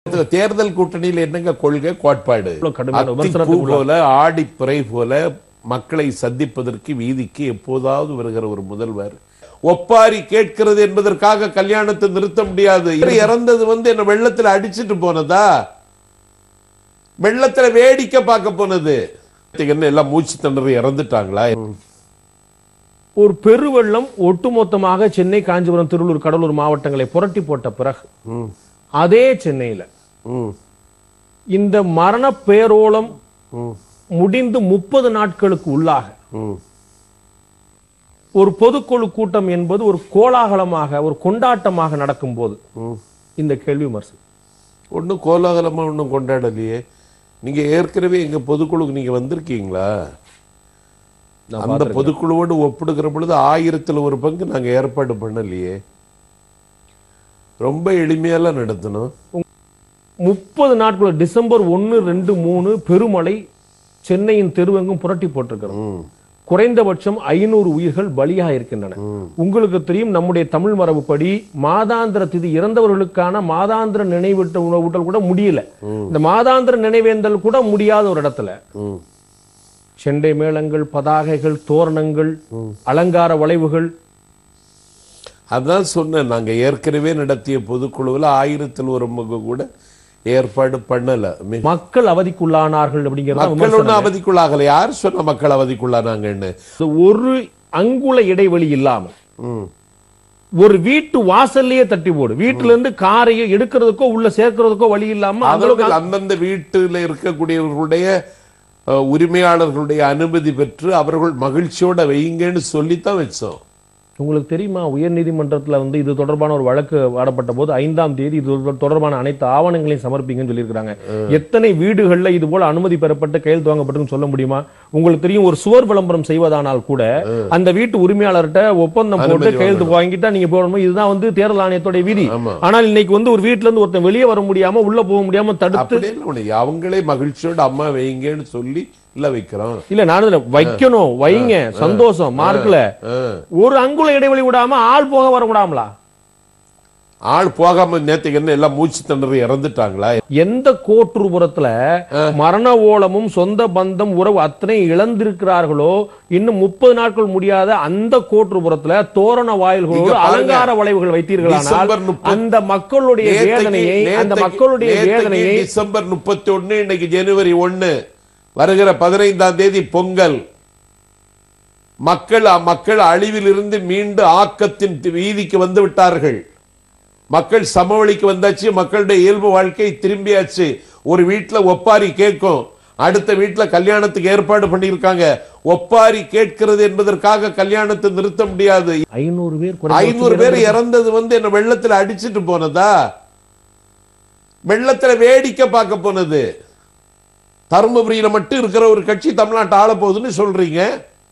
தேர்தல் கூட்டணியில் என்னங்க கொள்கை கோட்பாடு இவ்வளவு கடுமையான அத்தி பூ விமர்சனத்துக்கு உள்ள- போல ஆடிப்பிறை போல மக்களை சந்திப்பதற்கு வீதிக்கு எப்போதாவது வருகிற ஒரு முதல்வர் ஒப்பாரி கேட்கிறது என்பதற்காக கல்யாணத்தை நிறுத்த முடியாது இவர் இறந்தது வந்து என்ன வெள்ளத்துல அடிச்சிட்டு போனதா வெள்ளத்துல வேடிக்கை பார்க்க போனது என்ன எல்லாம் மூச்சு திணறி இறந்துட்டாங்களா ஒரு பெருவெள்ளம் ஒட்டுமொத்தமாக சென்னை காஞ்சிபுரம் திருவள்ளூர் கடலூர் மாவட்டங்களை புரட்டி போட்ட பிறகு ம், அதே சென்னையில ம், இந்த மரண பேரோலம் ம், முடிந்து முப்பது நாட்களுக்கு உள்ளாக ம். ஒரு பொதுக்குழு கூட்டம் என்பது ஒரு கோலாகலமாக ஒரு கொண்டாட்டமாக நடக்கும்போது இந்த கேள்வி விமர்சனம் ஒன்றும் கோலாகலமா ஒன்றும் கொண்டாடலையே நீங்க ஏற்கனவே எங்க பொதுக்குழுக்கு நீங்க வந்திருக்கீங்களா நான் அந்த பொதுக்குழுவோடு ஒப்பிடுகிற பொழுது ஆயிரத்துல ஒரு பங்கு நாங்க ஏற்பாடு பண்ணலையே ரொம்ப எளிமையெல்லாம் நடத்தணும் முப்பது நாட்கள் டிசம்பர் ஒன்னு ரெண்டு மூணு பெருமழை சென்னையின் தெருவெங்கும் புரட்டி போட்டிருக்கிறோம் ம், குறைந்தபட்சம் ஐநூறு உயிர்கள் பலியாக இருக்கின்றன உங்களுக்கு தெரியும் நம்முடைய தமிழ் மரபுப்படி மாதாந்திர திதி இறந்தவர்களுக்கான மாதாந்திர நினைவூட்ட ஊட்டல் கூட முடியல இந்த மாதாந்திர நினைவேந்தல் கூட முடியாத ஒரு இடத்துல ம். செண்டை மேளங்கள் பதாகைகள் தோரணங்கள் அலங்கார வளைவுகள் அதான் சொன்னேன் நாங்க ஏற்கனவே நடத்திய பொதுக்குழுவில் ஆயிரத்தில் ஒரு பங்கு கூட ஏற்பாடு பண்ணல மி- மக்கள் அவதிக்குள்ளானார்கள் அப்படிங்கிறது மக்கள் ஒன்றும் அவதிக்குள்ளாகல யார் சொன்ன மக்கள் அவதிக்குள்ளானாங்கன்னு ஒரு அங்குல இடைவெளி இல்லாமல் ம். ஒரு வீட்டு வாசல்லையே தட்டி போடு வீட்டுல இருந்து காரையோ எடுக்கிறதுக்கோ உள்ள சேர்க்கிறதுக்கோ வழி இல்லாம அந்த அவர்கள் அந்தந்த வீட்டில் இருக்கக்கூடியவர்களுடைய அஹ், உரிமையாளர்களுடைய அனுமதி பெற்று அவர்கள் மகிழ்ச்சியோட வைங்கன்னு சொல்லித்தான் வச்சோம் உங்களுக்கு தெரியுமா உயர்நீதிமன்றத்துல வந்து இது தொடர்பான ஒரு வழக்கு வாடப்பட்ட போது ஐந்தாம் தேதி இது தொடர்பான அனைத்து ஆவணங்களையும் சமர்ப்பிங்கன்னு சொல்லியிருக்காங்க எத்தனை வீடுகள்ல இது போல அனுமதி பெறப்பட்டு கையெழுத்து வாங்கப்பட்டுன்னு சொல்ல முடியுமா உங்களுக்கு தெரியும் ஒரு சுவர் விளம்பரம் செய்வதானால் கூட அந்த வீட்டு உரிமையாளர்கிட்ட ஒப்பந்தம் போட்டு அனுமதி கையெழுத்து வாங்கிட்டா நீங்க போடணும் இதுதான் வந்து தேர்தல் ஆணையத்தோட விதி ஆமா. ஆனால் இன்னைக்கு வந்து ஒரு வீட்டுல இருந்து ஒருத்தன் வெளியே வர முடியாம உள்ள போக முடியாம தடுத்து அப்படி இல்லை உனக்கு. அவங்களே மகிழ்ச்சியோட அம்மா வைங்கன்னு சொல்லி இல்ல வைக்கிறோம் இல்ல நானும் இதுல வைக்கணும் வைங்க சந்தோஷம் மார்க்ல அஹ். ஒரு அங்குல இடைவெளி விடாம ஆள் போக வர விடாமலா ஆள் போகாம நேத்துக்கு என்ன எல்லாம் மூச்சு திணறி இறந்துட்டாங்களா எந்த கோட்டுருபுறத்துல மரண ஓலமும் சொந்த பந்தம் உறவு அத்தனை இழந்திருக்கிறார்களோ இன்னும் முப்பது நாட்கள் முடியாத அந்த கோட்டுருபுறத்துல தோரண வாயில்களோடு நீங்க பாருங்க. அலங்கார வளைவுகள் வைத்தீர்களானால் டிசம்பர் முப்பது- அந்த மக்களுடைய நேத்தைக்கு- வேதனையை அந்த நேத்தைக்கு- மக்களுடைய நேத்தைக்கு வேதனையை டிசம்பர் முப்பத்தி ஒண்ணு இன்னைக்கு ஜனவரி ஒண்ணு வருகிற பதினைந்தாம் தேதி பொங்கல் மக்கள் மக்கள் அழிவிலிருந்து மீண்டு ஆக்கத்தின் வீதிக்கு வந்து விட்டார்கள் மக்கள் சமவெளிக்கு வந்தாச்சு மக்களுடைய இயல்பு வாழ்க்கை திரும்பியாச்சு ஒரு வீட்டுல ஒப்பாரி கேட்கும் அடுத்த வீட்டுல கல்யாணத்துக்கு ஏற்பாடு பண்ணியிருக்காங்க ஒப்பாரி கேட்கிறது என்பதற்காக கல்யாணத்தை நிறுத்த முடியாது ஐநூறு பேர் ஐநூறு பேர் இறந்தது வந்து என்ன வெள்ளத்துல அடிச்சிட்டு போனதா வெள்ளத்துல வேடிக்கை பார்க்க போனது தருமபுரியில மட்டும் இருக்கிற ஒரு கட்சி தமிழ்நாட்டை ஆள போகுதுன்னு சொல்றீங்க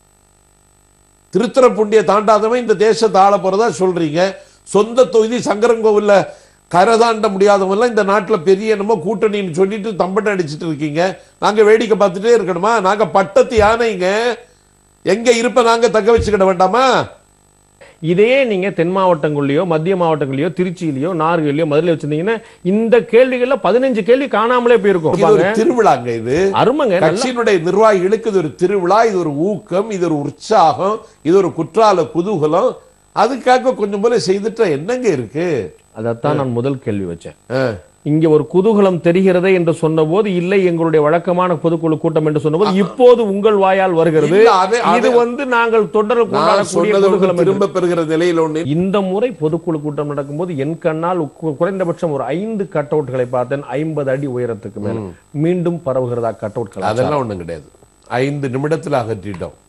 திருத்துறைப்பூண்டிய தாண்டாதவன் இந்த தேசத்தை ஆள போறதா சொல்றீங்க சொந்த தொகுதி சங்கரங்கோவில்ல கரை தாண்ட முடியாதவங்கலாம் இந்த நாட்டுல பெரிய என்னமோ கூட்டணின்னு சொல்லிட்டு தம்பட்டம் அடிச்சிட்டு இருக்கீங்க நாங்க வேடிக்கை பார்த்துட்டே இருக்கணுமா நாங்க பட்டத்து யானைங்க எங்க இருப்ப நாங்க தக்க வச்சுக்கிட வேண்டாமா இதே நீங்க தென் மாவட்டங்கள்லயோ மத்திய மாவட்டங்கள்லயோ திருச்சியிலயோ நார்கல்லையோ மதுரையில வச்சிருந்தீங்கன்னா இந்த கேள்விகள்ல பதினஞ்சு கேள்வி காணாமலே போயிருக்கும் இது ஒரு திருவிழாங்க இது அருமைங்க நல்லா கட்சியினுடைய நிர்வாகிகளுக்கு இது ஒரு திருவிழா இது ஒரு ஊக்கம் இது ஒரு உற்சாகம் இது ஒரு குற்றால குதூகலம் அதுக்காக கொஞ்சம் போல செய்துட்டா என்னங்க இருக்கு அதைத்தான் நான் முதல் கேள்வி வச்சேன் ஆ. இங்க ஒரு குதூகலம் தெரிகிறதே என்று சொன்னபோது இல்லை எங்களுடைய வழக்கமான பொதுக்குழு கூட்டம் என்று சொன்னபோது இப்போது உங்கள் வாயால் வருகிறது இல்ல, அது- இது அது- வந்து நாங்கள் தொடர் நான் கொண்டாடக்கூடிய சொன்னதை ஒண்ணு குதூகலம் என்று. திரும்ப பெறுகிற நிலையில் ஒண்ணு இந்த முறை பொதுக்குழு கூட்டம் நடக்கும்போது என் கண்ணால் கு- குறைந்தபட்சம் ஒரு ஐந்து கட் அவுட்களை பார்த்தேன் ஐம்பது அடி உயரத்துக்கு மேல மீண்டும் பரவுகிறதா கட் அவுட்கள் அதெல்லாம் ஒண்ணும் கிடையாது ஐந்து நிமிடத்துல அகற்றிட்டோம்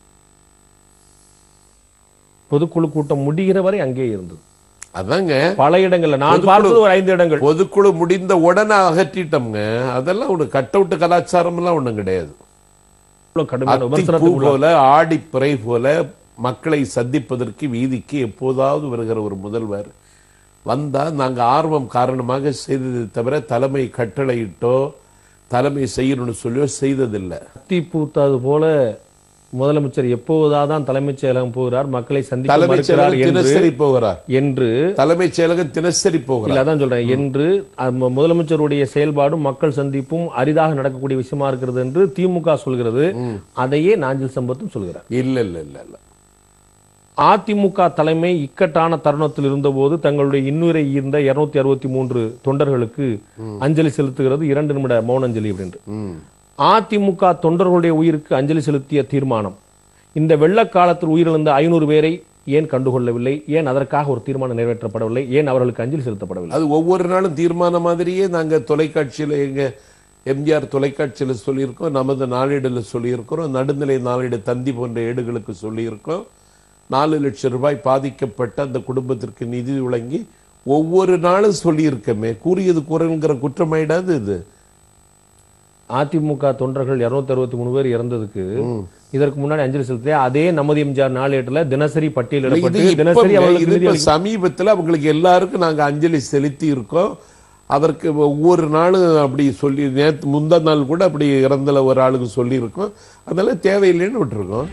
பொதுக்குழு கூட்டம் முடிகிற வரை அங்கே இருந்தது அதாங்க பல இடங்கள்ல நான் பொதுக்குழு- பார்த்தது ஒரு ஐந்து இடங்கள் பொதுக்குழு முடிந்த உடனே அகற்றிட்டோம்ங்க அதெல்லாம் ஒரு கட் அவுட் கலாச்சாரம் எல்லாம் ஒண்ணும் கிடையாது இவ்வளவு கடுமையான அத்தி பூ விமர்சனத்துக்கு உள்ள- போல ஆடிப்பிறை போல மக்களை சந்திப்பதற்கு வீதிக்கு எப்போதாவது வருகிற ஒரு முதல்வர் வந்தா நாங்க ஆர்வம் காரணமாக செய்ததை தவிர தலைமை கட்டளையிட்டோ தலைமை செய்யணும்னு சொல்லியோ செய்ததில்லை அத்தி பூத்தது போல முதலமைச்சர் எப்போதாதான் தலைமைச் செயலகம் போகிறார் மக்களை சந்திக்க தலைமைச் மறுக்கிறார் செயலகம் என்று தினசரி போகிறார் என்று தலைமைச் செயலகம் தினசரி போகிறார் இல்ல அதான் சொல்றேன் என்று அம்ம- முதலமைச்சருடைய செயல்பாடும் மக்கள் சந்திப்பும் அரிதாக நடக்கக்கூடிய விஷயமா இருக்கிறது என்று திமுக சொல்கிறது அதையே நாஞ்சில் சம்பத்தும் சொல்கிறார் இல்ல இல்ல இல்ல இல்ல அதிமுக தலைமை இக்கட்டான தருணத்தில் இருந்தபோது தங்களுடைய இன்னுரை ஈர்ந்த இருநூத்தி அறுபத்தி மூன்று தொண்டர்களுக்கு அஞ்சலி செலுத்துகிறது இரண்டு நிமிட மௌன அஞ்சலி அப்படின்று ம். அதிமுக தொண்டர்களுடைய உயிருக்கு அஞ்சலி செலுத்திய தீர்மானம் இந்த வெள்ளக்காலத்தில் உயிரிழந்த ஐநூறு பேரை ஏன் கண்டுகொள்ளவில்லை ஏன் அதற்காக ஒரு தீர்மானம் நிறைவேற்றப்படவில்லை ஏன் அவர்களுக்கு அஞ்சலி செலுத்தப்படவில்லை அது ஒவ்வொரு நாளும் தீர்மானம் மாதிரியே நாங்க தொலைக்காட்சியில எங்க எம்ஜிஆர் தொலைக்காட்சியில சொல்லியிருக்கோம் நமது நாளிடல சொல்லியிருக்கிறோம் நடுநிலை நாளிட தந்தி போன்ற ஏடுகளுக்கு சொல்லியிருக்கோம் நாலு லட்சம் ரூபாய் பாதிக்கப்பட்ட அந்த குடும்பத்திற்கு நிதி வழங்கி ஒவ்வொரு நாளும் சொல்லியிருக்கமே கூறியது குரல்ங்கிற குற்றமாயிடாது இது அதிமுக தொண்டர்கள் இருநூத்தி அறுபத்தி மூணு பேர் இறந்ததுக்கு இதற்கு முன்னாடி அஞ்சலி செலுத்திய அதே நமது எம்ஜிஆர் நாளேட்டுல தினசரி இது பட்டியலிடப்பட்டு இப்ப தினசரி இது அவர்களுக்கு நிதி இப்ப அளிக்க- சமீபத்துல அவங்களுக்கு எல்லாருக்கும் நாங்க அஞ்சலி செலுத்தி இருக்கோம் அதற்கு ஒவ்வொரு நாளும் அப்படி சொல்லி நேத்து முந்தா நாள் கூட அப்படி இறந்தல ஒரு ஆளுக்கு சொல்லியிருக்கோம் அதனால தேவையில்லைன்னு விட்டுருக்கோம்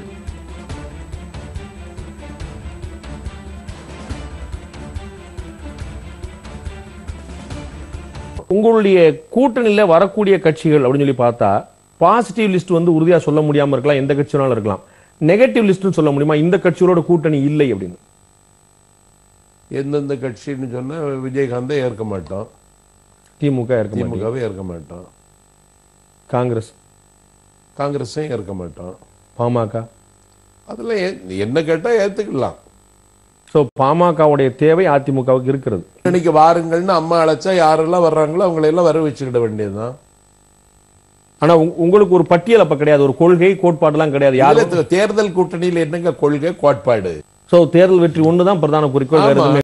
உங்களுடைய கூட்டணியில வரக்கூடிய கட்சிகள் அப்படின்னு சொல்லி பார்த்தா பாசிட்டிவ் லிஸ்ட் வந்து உறுதியா சொல்ல முடியாம இருக்கலாம் எந்த கட்சினாலும் இருக்கலாம் நெகட்டிவ் லிஸ்ட்னு சொல்ல முடியுமா இந்த கட்சிகளோட கூட்டணி இல்லை அப்படின்னு எந்தெந்த கட்சின்னு சொன்னா விஜயகாந்தை ஏற்க மாட்டோம் திமுக இருக்க மாட்டேங்குது திமுகவை ஏற்க மாட்டோம் காங்கிரஸ் காங்கிரஸையும் ஏற்க மாட்டோம் பாமக அதெல்லாம் ஏ- என்ன கேட்டா ஏத்துக்கலாம் சோ பாமகவுடைய தேவை அதிமுகவுக்கு இருக்கிறது இன்னைக்கு வாருங்கள்னு அம்மா அழைச்சா யாரெல்லாம் வர்றாங்களோ அவங்களை எல்லாம் வர வச்சுக்கிட வேண்டியதுதான் ஆனா உங்க- உங்களுக்கு ஒரு பட்டியல் அப்ப கிடையாது ஒரு கொள்கை கோட்பாடுலாம் கிடையாது யாரும் இதுல தேர்தல் கூட்டணியில் என்னங்க கொள்கை கோட்பாடு சோ தேர்தல் வெற்றி ஒண்ணுதான் பிரதான குறிக்கோள் வேற ஆமா. எதுவுமே